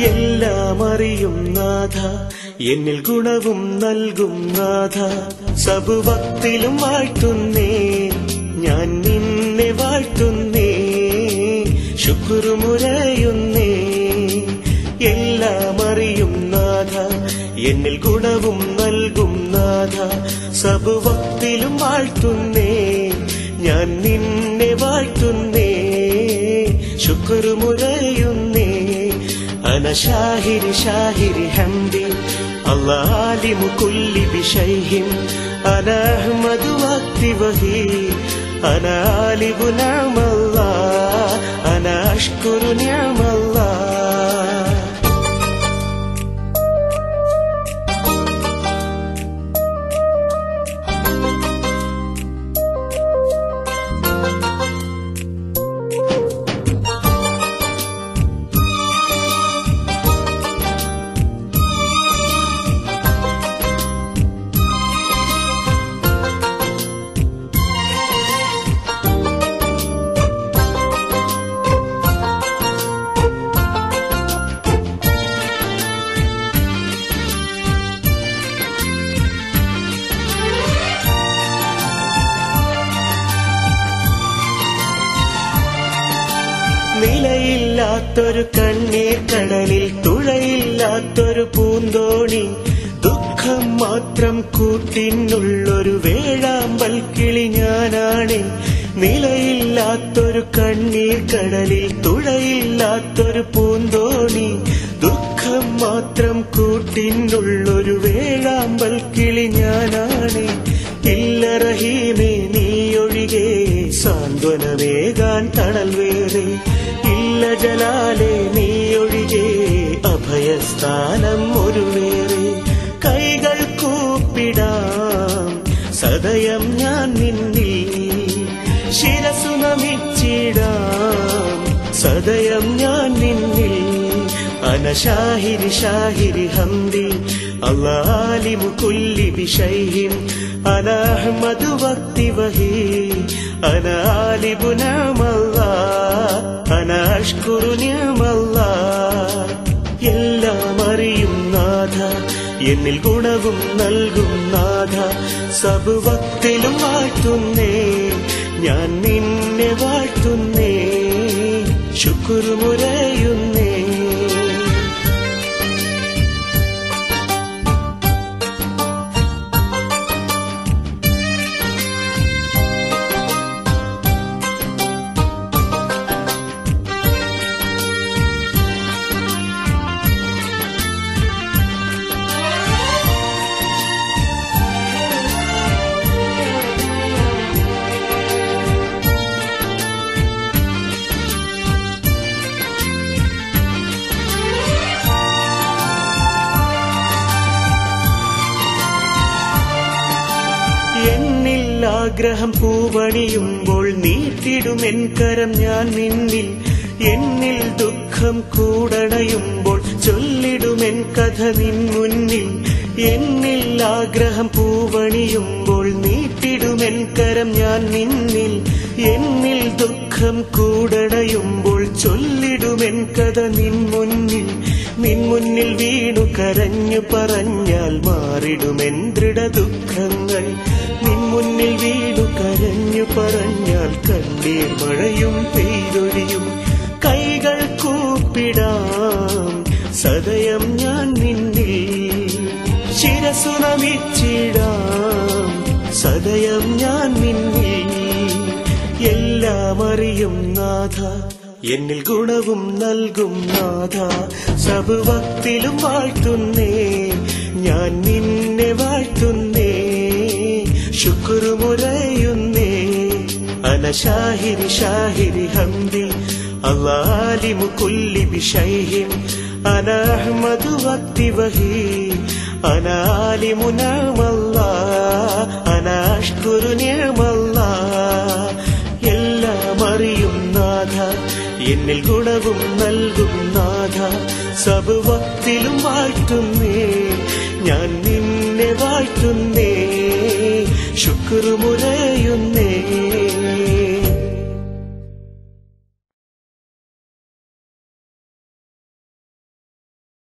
എല്ലാം അറിയും നാഥ എന്നിൽ ഗുണവും നൽകും നാഥ സബുഭക്തിലും വാഴ്ത്തുന്നേ ഞാൻ നിന്നെ വാഴ്ത്തുന്നേ ശുക്രുമുരയുന്നേ എല്ലാം അറിയും നാഥ എന്നിൽ ഗുണവും നൽകും നാഥ സബുഭക്തിലും വാഴ്ത്തുന്നേ ഞാൻ നിന്നെ വാഴ്ത്തുന്നേ ശുക്രുമുരയുന്നേ أنا شاهر شاهر حمدي الله عالم كل بشيء أنا أحمد وقت وهي أنا عالم نعم الله أنا أشكر نعم الله നിലയില്ലാത്തൊരു കണ്ണീർ കടലിൽ തുഴയില്ലാത്തൊരു പൂന്തോണി ദുഃഖം മാത്രം കൂട്ടിനുള്ളൊരു വേഴാമ്പൽ കിളി ഞാനാണ് നിലയില്ലാത്തൊരു കണ്ണീർ കടലിൽ തുഴയില്ലാത്തൊരു പൂന്തോണി ദുഃഖം മാത്രം കൂട്ടിനുള്ളൊരു വേഴാമ്പൽ കിളി ഞാനാണ് ഇല്ല റഹീമേ നീയൊഴികെ സാന്ത്വനമേകാൻ തണൽ വേറെ ഇല്ല ജലാലെ നീയൊഴികെ അഭയസ്ഥാനം ഒരു വേറെ കൈകൾ കൂപ്പിടാം സദയം ഞാൻ നിന്നിൽ ശിരസു നമിച്ചിടാം സദയം ഞാൻ നിന്നിൽ أنا شاهر شاهر حمدي الله عالم كل بشيء أنا أحمد وقت وهي أنا عالم نعم الله أنا أشكر نعم الله എല്ലാം അറിയും നാഥ എന്നിൽ ഗുണവും നൽകും നാഥ സബുവക്തിലും വാഴ്ത്തുന്നേ ഞാൻ നിന്നെ വാഴ്ത്തുന്നേ ശുക്രുമുരയുന്നേ എന്നിൽ ആഗ്രഹം പൂവണിയുമ്പോൾ നീട്ടിടുമെൻ കരം ഞാൻ നിന്നിൽ എന്നിൽ ദുഃഖം കൂടണയുമ്പോൾ ചൊല്ലിടുമെൻ കഥ നിൻ മുന്നിൽ എന്നിൽ ആഗ്രഹം പൂവണിയുമ്പോൾ നീട്ടിടുമെൻ കരം ഞാൻ നിന്നിൽ എന്നിൽ ദുഃഖം കൂടണയുമ്പോൾ ചൊല്ലിടുമെൻ കഥ നിൻ മുന്നിൽ നിൻ മുന്നിൽ വീണു കരഞ്ഞു പറഞ്ഞാൽ മാറിടുമെൻ ദൃഢ ദുഃഖങ്ങൾ നിൻ മുന്നിൽ വീണു കരഞ്ഞു പറഞ്ഞാൽ കണ്ണീർ മഴയും പെയ്തൊഴിയും കൈകൾ കൂപ്പിടാം സദയം ഞാൻ നിന്നിൽ ശിരസു നമിച്ചിടാം സദയം ഞാൻ നിന്നിൽ എല്ലാം അറിയും നാഥ എന്നിൽ ഗുണവും നൽകും നാഥ സബുവക്തിലും വാഴ്ത്തുന്നേ ഞാൻ നിന്നെ വാഴ്ത്തുന്നേ ശുക്രുമുരയുന്നേ അന ഷാഹിരി ഷാഹിരി ഹംദി അള്ളാലിമു കുല്ലി ബിഷൈഹിം അന അഹ്മദു വക്തി വഹി അന ആലിമു നഅമല്ലാ അന അഷ്കുരു നിഅമല്ലാ എല്ലാം അറിയും നാഥ എന്നിൽ ഗുണവും നൽകും നാഥ സബുവക്തിലും വാഴ്ത്തുന്നേ ഞാൻ നിന്നെ വാഴ്ത്തുന്നേ ശുക്രുമുരേ